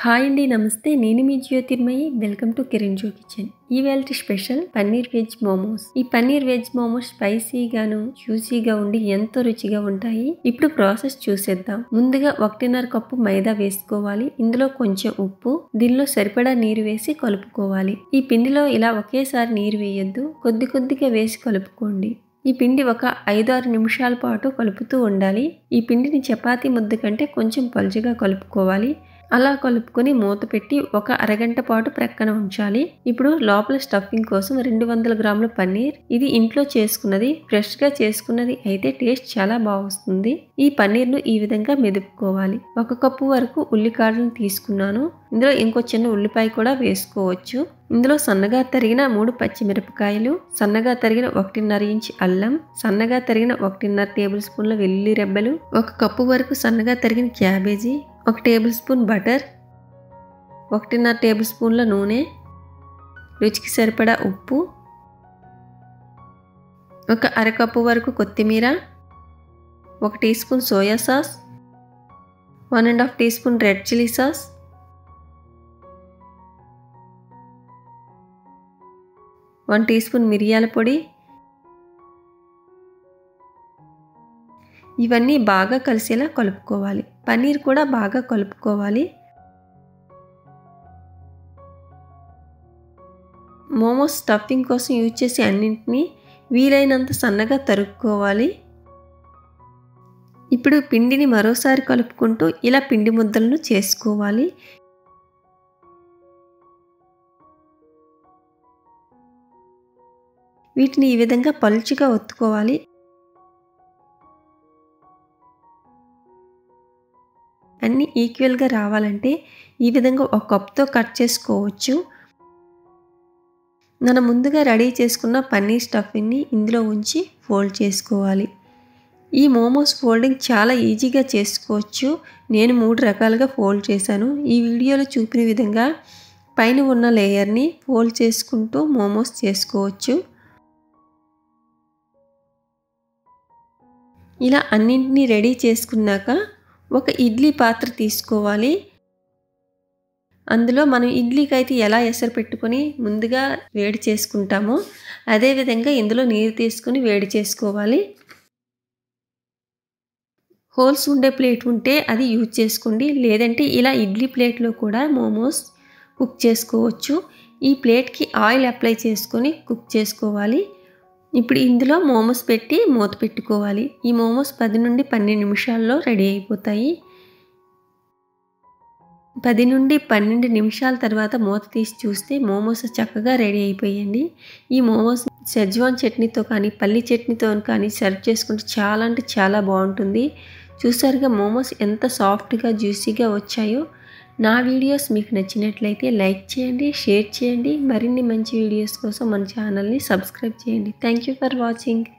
hi అండి నమస్తే నేను మీ జ్యోతిర్మయి వెల్కమ్ టు కిరణ్ జో కిచెన్ ఈవేళ స్పెషల్ పన్నీర్ వెజ్ మోమోస్ ఈ పన్నీర్ వెజ్ మోమోస్ స్పైసీగాను జ్యూసీగా ఉండి ఎంతో రుచిగా ఉంటాయి ఇప్పుడు ప్రాసెస్ చూసేద్దాం ముందుగా ఒకటిన్నర కప్పు మైదా వేసుకోవాలి ఇందులో కొంచెం ఉప్పు దీనిలో సరిపడా నీరు వేసి కలుపుకోవాలి ఈ పిండిలో ఇలా ఒకేసారి నీరు వేయొద్దు కొద్ది కొద్దిగా వేసి కలుపుకోండి ఈ పిండి ఒక ఐదారు నిమిషాల పాటు కలుపుతూ ఉండాలి ఈ పిండిని చపాతీ ముద్ద కంటే కొంచెం పలుచగా కలుపుకోవాలి అలా కలుపుకొని మూత పెట్టి ఒక అరగంట పాటు ప్రక్కన ఉంచాలి ఇప్పుడు లోపల స్టఫింగ్ కోసం రెండు వందల గ్రాముల పన్నీర్ ఇది ఇంట్లో చేసుకున్నది ఫ్రెష్ గా చేసుకున్నది అయితే టేస్ట్ చాలా బాగుంది ఈ పన్నీర్ ను ఈ విధంగా మెదుపుకోవాలి ఒక కప్పు వరకు ఉల్లికాడలను తీసుకున్నాను ఇందులో ఇంకో చిన్న ఉల్లిపాయ కూడా వేసుకోవచ్చు ఇందులో సన్నగా తరిగిన మూడు పచ్చిమిరపకాయలు సన్నగా తరిగిన ఒకటిన్నర ఇంచ్ అల్లం సన్నగా తరిగిన ఒకటిన్నర టేబుల్ స్పూన్ల వెల్లుల్లి రెబ్బలు ఒక కప్పు వరకు సన్నగా తరిగిన క్యాబేజీ ఒక టేబుల్ స్పూన్ బటర్ ఒకటిన్నర టేబుల్ స్పూన్ల నూనె రుచికి సరిపడా ఉప్పు ఒక అరకప్పు వరకు కొత్తిమీర ఒక tea spoon soya sauce one and half tea spoon red chilli sauce one tea spoon మిరియాల పొడి ఇవన్నీ బాగా కలిసేలా కలుపుకోవాలి పన్నీర్ కూడా బాగా కలుపుకోవాలి మోమోస్ స్టఫింగ్ కోసం యూజ్ చేసే అన్నింటినీ వీలైనంత సన్నగా తరుక్కోవాలి ఇప్పుడు పిండిని మరోసారి కలుపుకుంటూ ఇలా పిండి ముద్దలను చేసుకోవాలి వీటిని ఈ విధంగా పలుచుగా ఒత్తుకోవాలి అన్నీ ఈక్వల్గా రావాలంటే ఈ విధంగా ఒక కప్తో కట్ చేసుకోవచ్చు మనం ముందుగా రెడీ చేసుకున్న పన్నీర్ స్టఫింగ్ని ఇందులో ఉంచి ఫోల్డ్ చేసుకోవాలి ఈ మోమోస్ ఫోల్డింగ్ చాలా ఈజీగా చేసుకోవచ్చు నేను మూడు రకాలుగా ఫోల్డ్ చేశాను ఈ వీడియోలో చూపిన విధంగా పైన ఉన్న లేయర్ని ఫోల్డ్ చేసుకుంటూ మోమోస్ చేసుకోవచ్చు ఇలా అన్నింటినీ రెడీ చేసుకున్నాక ఒక ఇడ్లీ పాత్ర తీసుకోవాలి అందులో మనం ఇడ్లీకి అయితే ఎలా ఎసరు పెట్టుకొని ముందుగా వేడి చేసుకుంటామో అదేవిధంగా ఇందులో నీరు తీసుకొని వేడి చేసుకోవాలి హోల్స్ ఉండే ప్లేట్ ఉంటే అది యూజ్ చేసుకోండి లేదంటే ఇలా ఇడ్లీ ప్లేట్లో కూడా మోమోస్ కుక్ చేసుకోవచ్చు ఈ ప్లేట్కి ఆయిల్ అప్లై చేసుకొని కుక్ చేసుకోవాలి ఇప్పుడు ఇందులో మోమోస్ పెట్టి మూత పెట్టుకోవాలి ఈ మోమోస్ పది నుండి పన్నెండు నిమిషాల్లో రెడీ అయిపోతాయి పది నుండి పన్నెండు నిమిషాల తర్వాత మూత తీసి చూస్తే మోమోస్ చక్కగా రెడీ అయిపోయండి ఈ మోమోస్ సెజ్వాన్ చట్నీతో కానీ పల్లి చట్నీతో కానీ సర్వ్ చేసుకుంటే చాలా అంటే చాలా బాగుంటుంది చూసారుగా మోమోస్ ఎంత సాఫ్ట్గా జ్యూసీగా వచ్చాయో నా వీడియోస్ మీకు నచ్చినట్లయితే లైక్ చేయండి షేర్ చేయండి మరిన్ని మంచి వీడియోస్ కోసం మన ఛానల్ని సబ్స్క్రైబ్ చేయండి థ్యాంక్ యూ ఫర్ వాచింగ్